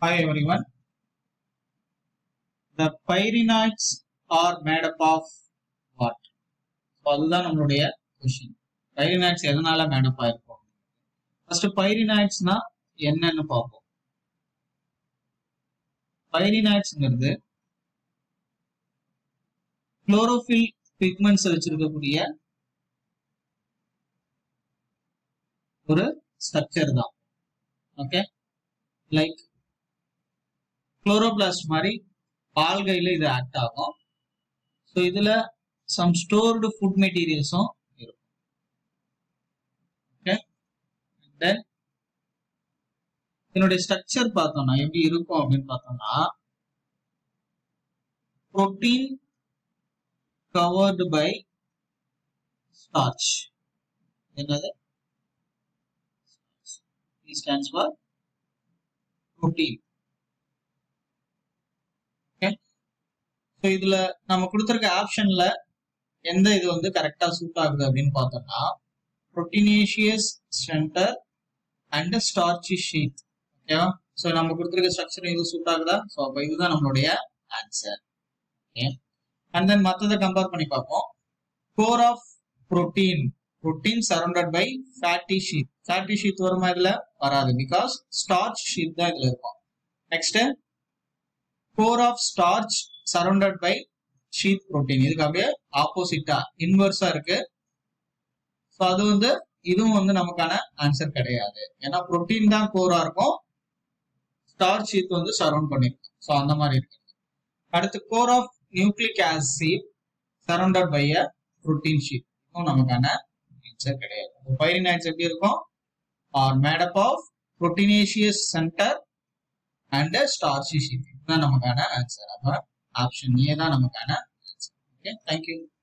Hi everyone. The pyrenoids are made up of what? So அதுதான் நம்மளுடைய question pyrenoids எதனால made up ஆயிருக்கும் first பைரினாய்ட்ஸ்னா என்னன்னு பார்ப்போம் பைரினாய்ட்ஸ்ங்கிறது குளோரோஃபில் பிக்மெண்ட்ஸ் வச்சிருக்கக்கூடிய ஒரு ஸ்ட்ரக்சர் தான் ஓகே லைக் குளோரோபிளாஸ்ட் மாதிரி ஆல்கைல இது ஆக்ட் ஆகும் ஸோ இதுல சம் ஸ்டோர்டு ஃபுட் மெட்டீரியல்ஸும் இருக்கும் ஓகே தென் இதனுடைய ஸ்ட்ரக்சர் பார்த்தோம்னா எப்படி இருக்கும் அப்படின்னு பார்த்தோம்னா புரோட்டீன் கவர்டு பை ஸ்டார்ச் என்னது stands for protein okay so இதுல நம்ம கொடுத்துருக்க ஆப்ஷன்ல எந்த இது வந்து கரெக்டா சூட் ஆகுது அப்படின்னு பார்த்தோம்னா proteinaceous centre and starchy sheet ஓகேவா ஸோ நம்ம கொடுத்துருக்க ஸ்ட்ரக்சர் இது சூட் ஆகுதா ஸோ அப்போ இதுதான் நம்மளுடைய ஆன்சர் ஓகே அண்ட் தென் மற்றதை கம்பேர் பண்ணி பார்ப்போம் core of protein protein surrounded by fatty sheet fatty sheet வருமா இதுல வராது பிகாஸ் ஸ்டார்ச் ஷீட் தான் இதுல இருக்கும் next core of starch surrounded by sheet protein இதுக்கு அப்படியே ஆப்போசிட்டா இன்வர்ஸா இருக்கு ஸோ அது வந்து இதுவும் வந்து நமக்கான ஆன்சர் கிடையாது ஏன்னா புரோட்டீன் தான் கோரா இருக்கும் ஸ்டார்ச் ஷீட் வந்து சரௌண்ட் பண்ணிருக்கும் ஸோ அந்த மாதிரி இருக்கு அடுத்து core of nucleic acid surrounded by uh protein sheet இதுவும் நமக்கான ஆன்சர் கிடையாது பைரினாய்ட்ஸ் எப்படி இருக்கும் are made up of proteinaceous centre and starchy sheet இதுதான் நமக்கான ஆன்சர் அப்ப ஆப்ஷன் ஏ தான் நமக்கான ஆன்சர் ஓகே தேங்க்யூ